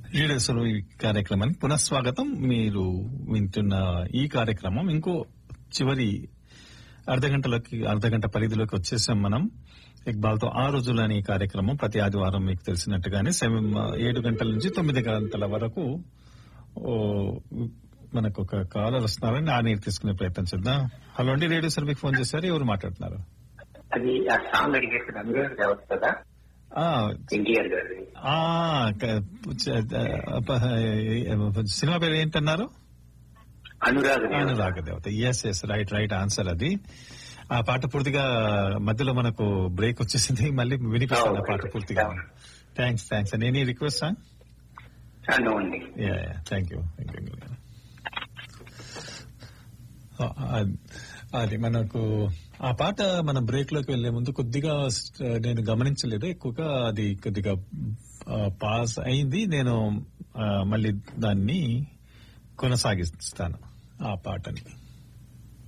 లీడర్సరు ఈ కార్యక్రమానికి పునఃస్వాగతం మీరు వింటున్న ఈ కార్యక్రమం ఇంకో చివరి అర్ధ గంటలోకి అర్ధ గంట పరిధిలోకి వచ్చేసాం మనం ఇక్బాల్తో ఆ రోజులు అనే ఈ కార్యక్రమం ప్రతి ఆదివారం మీకు తెలిసినట్టుగానే సెవెన్ ఏడు గంటల నుంచి తొమ్మిది గంటల వరకు ఓ, మనకు ఒక కాలర్ వస్తున్నారని ఆ నీరు తీసుకునే ప్రయత్నం చేద్దాం హలో అండి రేడియో సర్వీకి ఫోన్ చేశారు ఎవరు మాట్లాడుతున్నారు అది ఆ సాంగ్ అడిగేసి అనురాగ్ దేవత కదా ఆ, ఎన్టీఆర్ గారి ఆ, క- చ- అప్ప- సినిమా పేరు ఏంటన్నారు Anurag Devata. Anuraga Devata yes yes right right answer అది ఆ పాట పూర్తిగా మధ్యలో మనకు బ్రేక్ వచ్చేసింది మళ్ళీ వినిపిస్తుంది ఆ పాట పూర్తిగా థ్యాంక్స్ థ్యాంక్స్ అండి ఎనీ రిక్వెస్ట్ సార్ ఆ, నో అండి థ్యాంక్ యూ థ్యాంక్ యూ అది మనకు ఆ పాట మన బ్రేక్ లోకి వెళ్లే ముందు కొద్దిగా స్- నేను గమనించలేదు ఎక్కువగా అది కొద్దిగా పాస్ అయింది నేను ఆ, మళ్ళీ దాన్ని కొనసాగిస్తాను ఆ పాటని